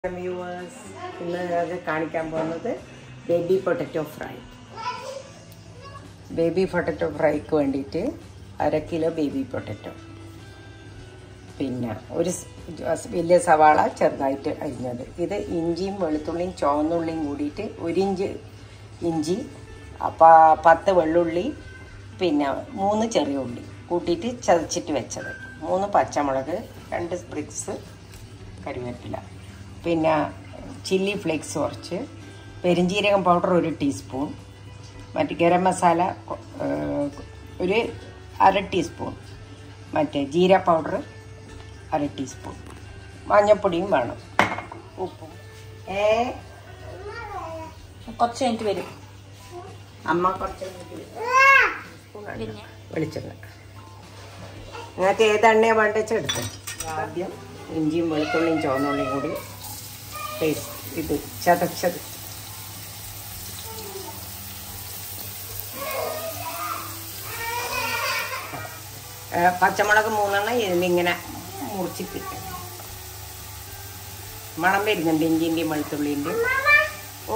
Viewers ഇന്ന് ഞങ്ങൾക്ക് കാണിക്കാൻ പോകുന്നത് baby potato fry baby potato ഫ്രൈക്ക് വേണ്ടിയിട്ട് അര കിലോ ബേബി പൊട്ടറ്റോ പിന്നെ ഒരു സ് വലിയ സവാള ചെറുതായിട്ട് അരിഞ്ഞത് ഇത് ഇഞ്ചിയും വെളുത്തുള്ളിയും ചുവന്നുള്ളിയും കൂടിയിട്ട് ഒരു ഇഞ്ച് ഇഞ്ചി പ- പത്ത് വെള്ളുള്ളി പിന്നെ മൂന്ന് ചെറിയ ഉള്ളി കൂട്ടിയിട്ട് ചതച്ചിട്ട് വെച്ചത് മൂന്ന് പച്ചമുളക് രണ്ട് സ്പ്രിക്സ് കറിവേപ്പില പിന്നെ ചില്ലി ഫ്ലേക്സ് കുറച്ച് പെരിഞ്ജീരകം പൗഡർ ഒരു ടീസ്പൂൺ മറ്റ് ഗരം മസാല കൊ- ഏഹ് ഒരു അര ടീസ്പൂൺ മറ്റേ ജീര പൗഡർ അര ടീസ്പൂൺ മഞ്ഞൾപ്പൊടിയും വേണം ഉപ്പും ഏ കുറച്ച് കഴിഞ്ഞിട്ട് വരും അമ്മ കുറച്ച് സ്പൂണാണ്. പിന്നെ വെളിച്ചെണ്ണ നിങ്ങൾക്ക് ഏത് എണ്ണയാണ് വേണ്ട വെച്ചാൽ എടുത്തു ആദ്യം ഇഞ്ചിയും വെളുത്തുള്ളിയും ചുവന്നുള്ളിയും കൂടി പേസ്റ്റ് ഇത് ചതച്ചത് ഏ, പച്ചമുളക് മൂന്നെണ്ണം ഇതിലിങ്ങനെ മുറിച്ചിട്ടിട്ട് മണം വരുന്നുണ്ട് ഇഞ്ചിൻ്റെയും വെളുത്തുള്ളിൻ്റെയും ഓ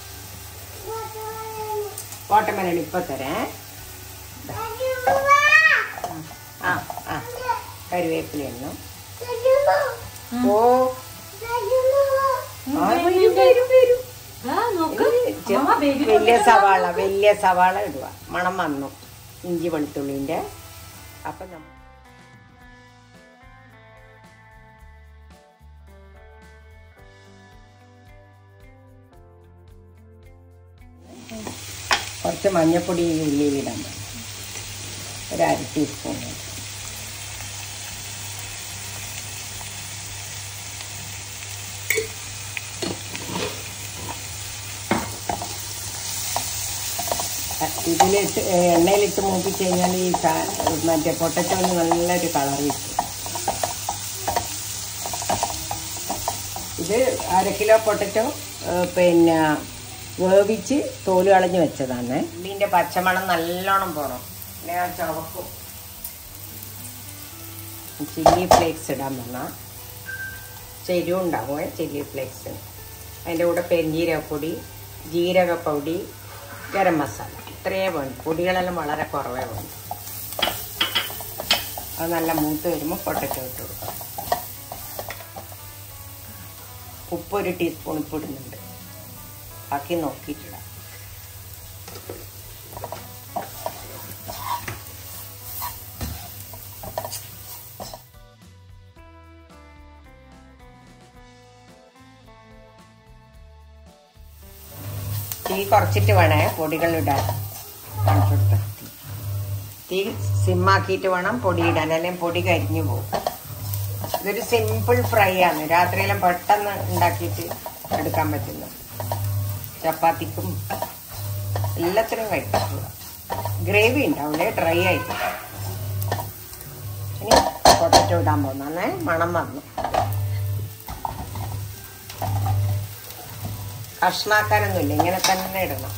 വാട്ടർമെലൺ ഇപ്പം തരാം ആ ആ കരുവേപ്പില എണ്ണം ഓ ആ, വരും, വരും, വരും. ഇത് ചെ- വലിയ സവാള വലിയ സവാള ഇടുക മണം വന്നു ഇഞ്ചി വെളുത്തുള്ളിന്റെ അപ്പൊ നമ്മ കുറച്ച് മഞ്ഞപ്പൊടി ഈ ഉള്ളിയിലിടാൻ മതി ഒരു അര ടീസ്പൂൺ ഇതിലിട്ട് ഏ, എണ്ണയിലിട്ട് മൂപ്പിച്ച് കഴിഞ്ഞാൽ ഈ സാ- മറ്റേ പൊട്ടറ്റോന് നല്ലൊരു കളർ കിട്ടും ഇത് അര കിലോ പൊട്ടറ്റോ ഏ, പിന്നെ വേവിച്ച് തോല് കളഞ്ഞ് വെച്ചതാണ് ഉള്ളിൻ്റെ പച്ചമണം നല്ലോണം പോകണം പിന്നെ ആ ചുവക്കും ചില്ലി ഫ്ലേക്സ് ഇടാൻ പറഞ്ഞാൽ ചെരുവ് ഉണ്ടാവുമേ ചില്ലി ഫ്ലേക്സ് അതിൻ്റെ കൂടെ പെരിഞ്ജീരകപ്പൊടി ജീരകപ്പൊടി ഗരം മസാല ഇത്രയേ വേണം പൊടികളെല്ലാം വളരെ കുറവേ വേണം അത് നല്ല മൂത്ത് വരുമ്പോൾ പൊട്ടറ്റോ ഇട്ട് കൊടുക്കാം ഉപ്പ് ഒരു ടീസ്പൂൺ ഉപ്പ് ഇടുന്നുണ്ട് ബാക്കി നോക്കിയിട്ടിടാം തീ കുറച്ചിട്ട് വേണേ പൊടികൾ ഇടാൻ കാണിച്ചു കൊടുത്ത തീ സിമ്മാക്കിയിട്ട് വേണം പൊടി ഇടാൻ അല്ലെങ്കിൽ പൊടി കരിഞ്ഞു പോകും ഇതൊരു സിമ്പിൾ ഫ്രൈ ആണ് രാത്രിയെല്ലാം പെട്ടെന്ന് ഉണ്ടാക്കിയിട്ട് എടുക്കാൻ പറ്റുന്ന ചപ്പാത്തിക്കും എല്ലാത്തിനും കഴിക്കാം ഗ്രേവി ഉണ്ടാവില്ലേ ഡ്രൈ ആയിട്ട് ഇനി പൊട്ടറ്റോ ഇടാൻ പോകുന്നേ മണം വന്നു കഷ്ണാക്കാനൊന്നുമില്ല ഇങ്ങനെ തന്നെ ഇടണം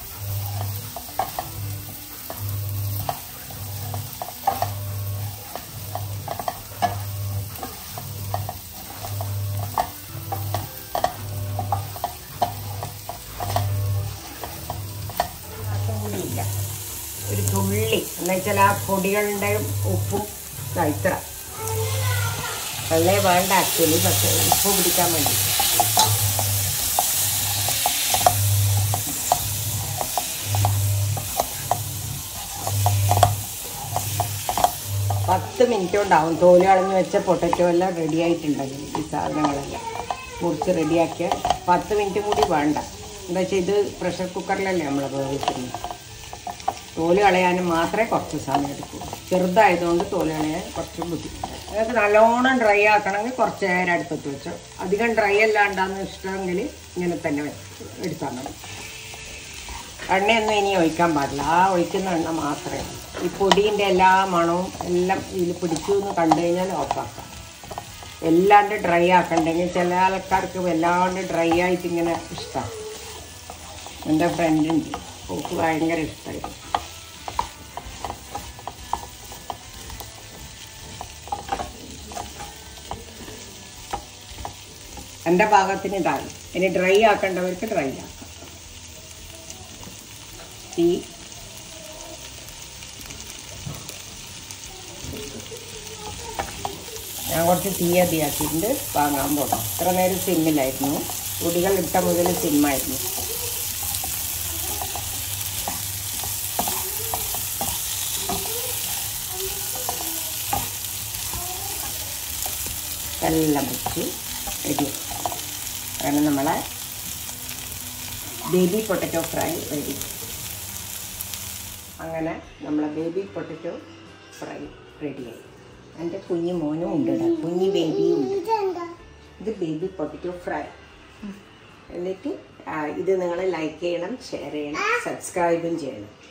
അതും കൂടിയില്ല ഒരു തുള്ളി എന്നുവെച്ചാൽ ആ പൊടികളുടെ ഉപ്പും ദാ ഇത്ര വെള്ളേ വേണ്ട ആക്ച്വലി പക്ഷേ ഉപ്പ് പിടിക്കാൻ വേണ്ടി പത്ത് മിനിറ്റ് കൊണ്ടാവും തോല് കളഞ്ഞ് വെച്ച പൊട്ടറ്റോ എല്ലാം റെഡി ആയിട്ടുണ്ടെങ്കിൽ ഈ സാധനങ്ങളെല്ലാം മുറിച്ച് റെഡിയാക്കിയ പത്ത് മിനിറ്റ് കൂടി വേണ്ട എന്താ വെച്ചാൽ ഇത് പ്രഷർ കുക്കറിലല്ലേ നമ്മൾ വേവിക്കുന്നത് തോല് കളയാനും മാത്രമേ കുറച്ച് സമയം എടുക്കൂ ചെറുതായതുകൊണ്ട് തോല് കളയാൻ കുറച്ച് ബുദ്ധിമുട്ട് നിങ്ങൾക്ക് നല്ലോണം ഡ്രൈ ആക്കണമെങ്കിൽ കുറച്ച് നേരം അടുപ്പത്ത് വെച്ചോ അധികം ഡ്രൈ അല്ലാണ്ടാന്ന് ഇഷ്ടമെങ്കിൽ ഇങ്ങനെ തന്നെ വെച്ച് എടുത്താൽ മതി എണ്ണയൊന്നും ഇനി ഒഴിക്കാൻ പാടില്ല ആ ഒഴിക്കുന്ന എണ്ണ മാത്രമേ ഉള്ളൂ. ഈ പൊടീൻ്റെ എല്ലാ മണവും എല്ലാം ഇതിൽ പിടിച്ചു എന്ന് കണ്ടു കഴിഞ്ഞാൽ ഓഫാക്കാം എല്ലാണ്ട് ഡ്രൈ ആക്കണ്ടെങ്കിൽ ചില ആൾക്കാർക്ക് വല്ലാണ്ട് ഡ്രൈ ആയിട്ട് ഇങ്ങനെ ഇഷ്ടമാണ് എൻ്റെ ഫ്രണ്ടുണ്ട് ഓക്ക് ഭയങ്കര ഇഷ്ടമായിരുന്നു എൻ്റെ ഭാഗത്തിന് ഇതാണ് ഇനി ഡ്രൈ ആക്കേണ്ടവർക്ക് ഡ്രൈ ആക്കാം തീ ഞാൻ കുറച്ച് തീ അധിയാക്കിയിട്ടുണ്ട് വാങ്ങാൻ പോകാം ഇത്ര നേരം സിമ്മിലായിരുന്നു പൊടികൾ ഇട്ട മുതൽ സിമ്മായിരുന്നു എല്ലാം വെച്ച് റെഡി അങ്ങനെ നമ്മളെ ബേബി പൊട്ടറ്റോ ഫ്രൈ റെഡി അങ്ങനെ നമ്മളെ ബേബി പൊട്ടറ്റോ ഫ്രൈ റെഡിയായി എൻ്റെ കുഞ്ഞു മോനും ഉണ്ട് ഇവിടെ കുഞ്ഞു ബേബിയും ഉണ്ട് ഇത് ബേബി പൊട്ടറ്റോ ഫ്രൈ എന്നിട്ട് ആ, ഇത് നിങ്ങൾ ലൈക്ക് ചെയ്യണം ഷെയർ ചെയ്യണം സബ്സ്ക്രൈബും ചെയ്യണം